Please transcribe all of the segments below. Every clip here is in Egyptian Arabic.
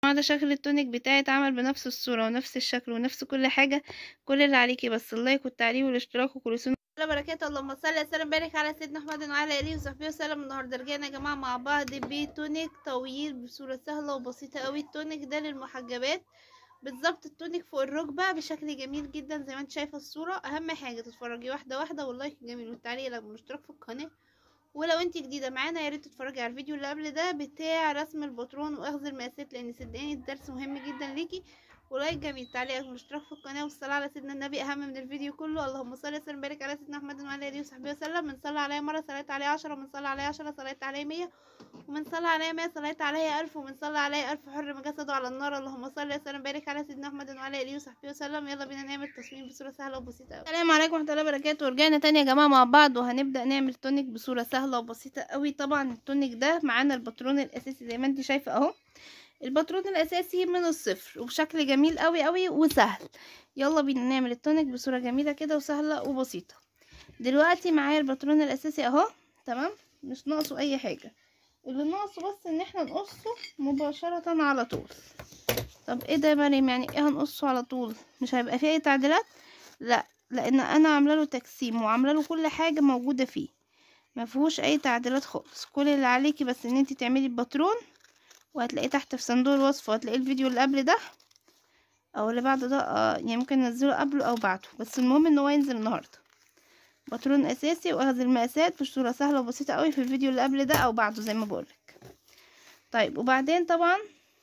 ده شكل التونيك بتاعي اتعمل بنفس الصورة ونفس الشكل ونفس كل حاجة كل اللي عليكي بس اللايك والتعليق والاشتراك وكل سنة الله بركاته اللهم صل وسلم بارك على سيدنا محمد وعلى اله وصحبه وسلم النهارده رجعنا يا جماعه مع بعض بتونيك طويل بصوره سهله وبسيطه قوي التونيك ده للمحجبات بالظبط التونيك فوق الركبه بشكل جميل جدا زي ما انت شايفه الصوره اهم حاجه تتفرجي واحده واحده واللايك الجميل والتعليق لك والاشتراك في القناه ولو انت جديده معانا يا ريت تتفرجي على الفيديو اللي قبل ده بتاع رسم البطرون واخذ المقاسات لان صدقني الدرس مهم جدا ليكي ولايك جميل تعليق والاشتراك في القناه والصلاه على سيدنا النبي اهم من الفيديو كله اللهم صل وسلم وبارك على سيدنا محمد وعلى اله وصحبه وسلم من صلى عليه مره صليت عليه عشرة من صلى عليه عشرة صليت عليه مية ومن صلى عليه مية صليت عليه ألف ومن صلى عليه ألف حرم جسده على النار اللهم صل وسلم وبارك على سيدنا محمد وعلى اله وصحبه وسلم يلا بينا نعمل تصميم بصوره سهله وبسيطه قوي السلام عليكم ورحمه الله وبركاته ورجعنا تاني يا جماعه مع بعض وهنبدا نعمل تونيك بصوره سهله وبسيطه قوي طبعا التونيك ده معانا الباترون الاساسي زي ما انت شايفه اهو الباترون الاساسي من الصفر وبشكل جميل قوي قوي وسهل يلا بينا نعمل التونيك بصوره جميله كده وسهله وبسيطه دلوقتي معايا الباترون الاساسي اهو تمام مش ناقصه اي حاجه اللي ناقصه بس ان احنا نقصه مباشره على طول طب ايه ده يا مريم يعني ايه هنقصه على طول مش هيبقى فيه اي تعديلات لا لان انا عامله له تجسيم وعامله له كل حاجه موجوده فيه ما فيهوش اي تعديلات خالص كل اللي عليكي بس ان انت تعملي الباترون وهتلاقيه تحت في صندوق الوصف وهتلاقيه الفيديو اللي قبل ده او اللي بعد ده آه يعني ممكن ننزله قبله او بعده بس المهم ان هو ينزل النهارده باترون اساسي واخذ المقاسات بصوره سهله وبسيطه قوي في الفيديو اللي قبل ده او بعده زي ما بقولك طيب وبعدين طبعا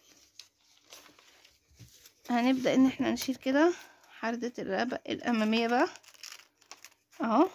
هنبدا ان احنا نشيل كده حردة الرقبة الامامية بقى اهو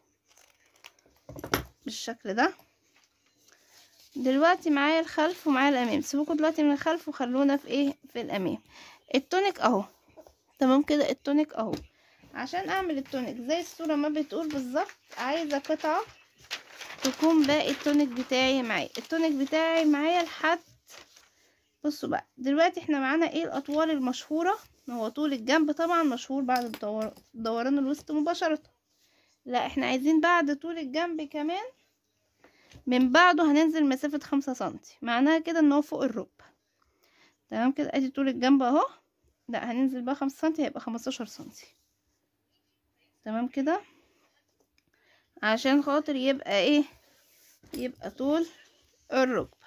بالشكل ده دلوقتي معايا الخلف ومعايا الامام سيبوكوا دلوقتي من الخلف وخلونا في ايه في الامام التونيك اهو تمام كده التونيك اهو عشان اعمل التونيك زي الصورة ما بتقول بالظبط عايزة قطعة تكون باقي التونيك بتاعي معايا التونيك بتاعي معايا لحد بصوا بقى دلوقتي احنا معانا ايه الاطوال المشهورة هو طول الجنب طبعا مشهور بعد الدور... دوران الوسط مباشرة لا احنا عايزين بعد طول الجنب كمان من بعده هننزل مسافة خمسة سنتي معناها كده ان هو فوق الركبة تمام كده ادي طول الجنب اهو لا هننزل بقى خمسة سنتي هيبقى خمستاشر سنتي تمام كده عشان خاطر يبقى ايه يبقى طول الركبة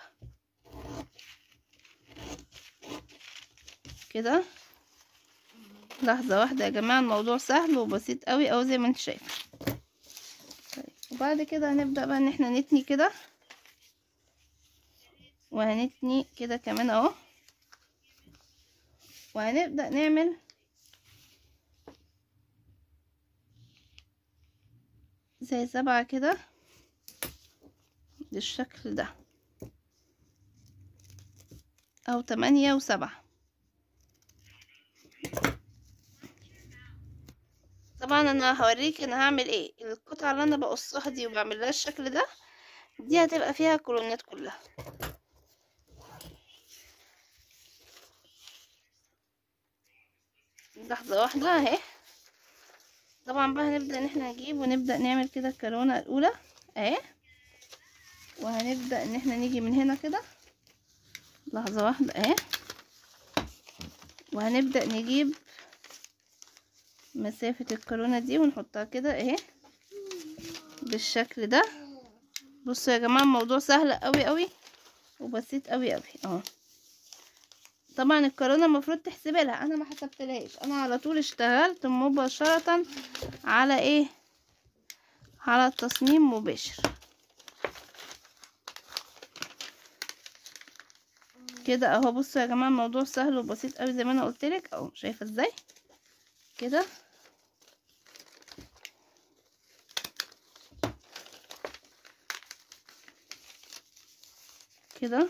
كده لحظة واحدة يا جماعة الموضوع سهل وبسيط قوي او زي ما انت شايفه طيب وبعد كده هنبدأ بقى ان احنا نتني كده وهنتني كده كمان اهو وهنبدأ نعمل زي سبعة كده بالشكل ده او تمانية وسبعة طبعا انا هوريك انا هعمل ايه القطعة اللي انا بقصها دي وبعمل لها الشكل ده دي هتبقى فيها كولونات كلها لحظة واحدة اهي طبعا بقى هنبدأ ان احنا نجيب ونبدأ نعمل كده الكرونة الاولى اهي وهنبدأ ان احنا نيجي من هنا كده لحظة واحدة اهي وهنبدأ نجيب مسافة الكرونة دي ونحطها كده اهي بالشكل ده بصوا يا جماعة الموضوع سهل قوي قوي وبسيط قوي قوي اهو طبعا الكورونا المفروض تحسبي لها انا ما حسبتلهاش انا على طول اشتغلت مباشرة على ايه على التصميم مباشر كده اهو بصوا يا جماعة الموضوع سهل وبسيط قوي زي ما انا قلتلك اهو شايفة ازاي كده كده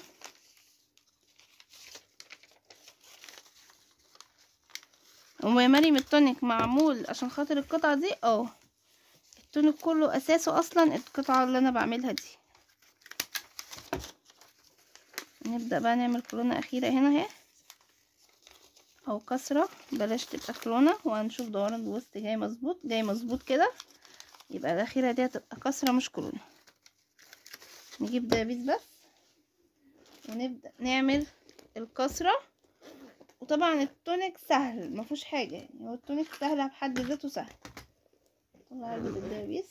هو يا مريم التونيك معمول عشان خاطر القطعة دي اه التونيك كله اساسه اصلا القطعة اللي انا بعملها دي نبدأ بقى نعمل كولونة اخيرة هنا اهي او كسرة بلاش تبقى كولونة وهنشوف دوران الوسط جاي مظبوط جاي مظبوط كده يبقى الاخيرة دي هتبقى كسرة مش كولونة نجيب دبابيس بس ونبدأ نعمل الكسرة وطبعا التونيك سهل ما فيهوش حاجه يعني هو التونيك سهل بحد ذاته سهل طلع علبه الدبابيس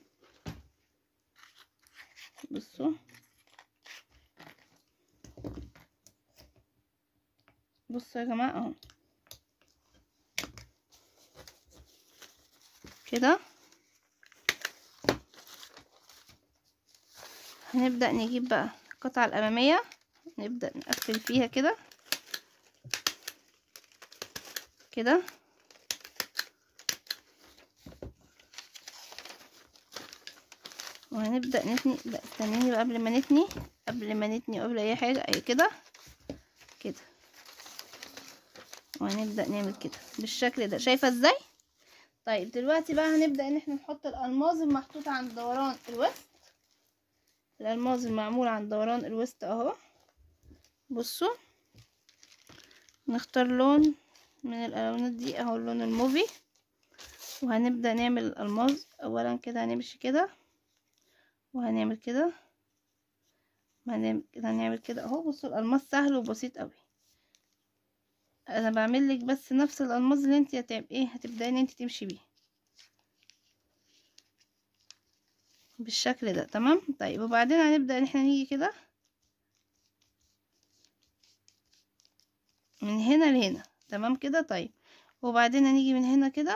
بصوا بصوا يا جماعه اهو كده هنبدأ نجيب بقى القطعة الأمامية نبدأ نقفل فيها كده كده وهنبدأ نتني لا استنيني بقى قبل ما نتني قبل ما نتني وقبل أي حاجة أي كده كده وهنبدأ نعمل كده بالشكل ده شايفة ازاي طيب دلوقتي بقى هنبدأ ان احنا نحط الألماظ المحطوطة عند دوران الوسط الألماظ المعمولة عند دوران الوسط اهو بصوا نختار لون من الألوانات دي اهو اللون الموفي وهنبدأ نعمل الألماظ أولا كده هنمشي كده وهنعمل كده وهنعمل كده هنعمل كده اهو بصوا الألماس سهل وبسيط قوي انا بعمل لك بس نفس الالماس اللي انت هتعمل ايه هتبداي ان انت تمشي بيه بالشكل ده تمام طيب وبعدين هنبدا ان احنا نيجي كده من هنا لهنا تمام كده طيب وبعدين هنيجي من هنا كده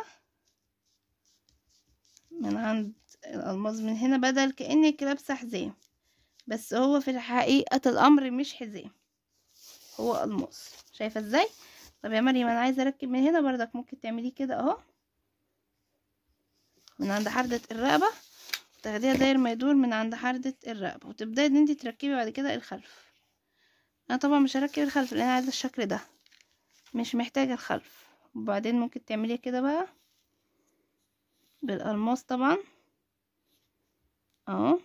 من عند الالماس من هنا بدل كانك لابسه حزام بس هو في حقيقه الامر مش حزام هو الماس شايفه ازاي طب يا مريم انا عايزه اركب من هنا بردك ممكن تعمليه كده اهو من عند حردة الرقبة تاخديها داير ما يدور من عند حردة الرقبة وتبداي ان انت تركبي بعد كده الخلف انا طبعا مش هركب الخلف لان انا عايزه الشكل ده مش محتاجه الخلف وبعدين ممكن تعمليه كده بقى بالالماس طبعا اهو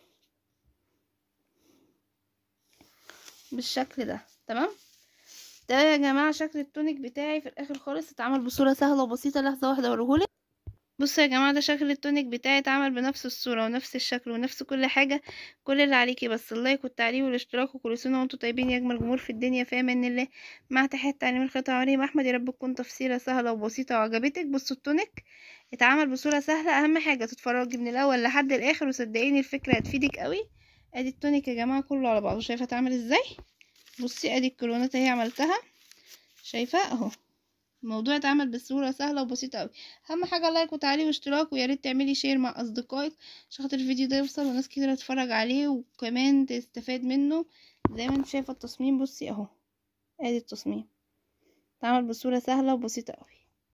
بالشكل ده تمام ده يا جماعه شكل التونيك بتاعي في الاخر خالص اتعمل بصوره سهله وبسيطه لحظه واحده اوريهولك بصوا يا جماعه ده شكل التونيك بتاعي اتعمل بنفس الصوره ونفس الشكل ونفس كل حاجه كل اللي عليكي بس اللايك والتعليق والاشتراك وكل سنه وانتم طيبين يا اجمل جمهور في الدنيا في امان الله مع تحيات تعليم الخطا مريم احمد يا رب تكون تفسيره سهله وبسيطه وعجبتك بصوا التونيك اتعمل بصوره سهله اهم حاجه تتفرجي من الاول لحد الاخر وصدقيني الفكره هتفيدك قوي ادي التونيك يا جماعه كله على بعضه شايفه اتعمل ازاي بصي ادي الكرونات اهي عملتها شايفه اهو الموضوع اتعمل بصورة سهلة وبسيطة اوي اهم حاجة لايك وتعليق واشتراك ويا ريت تعملي شير مع اصدقائك عشان خاطر الفيديو ده يوصل وناس كتير تتفرج عليه وكمان تستفاد منه زي ما انت شايفة التصميم بصي اهو ادي التصميم اتعمل بصورة سهلة وبسيطة اوي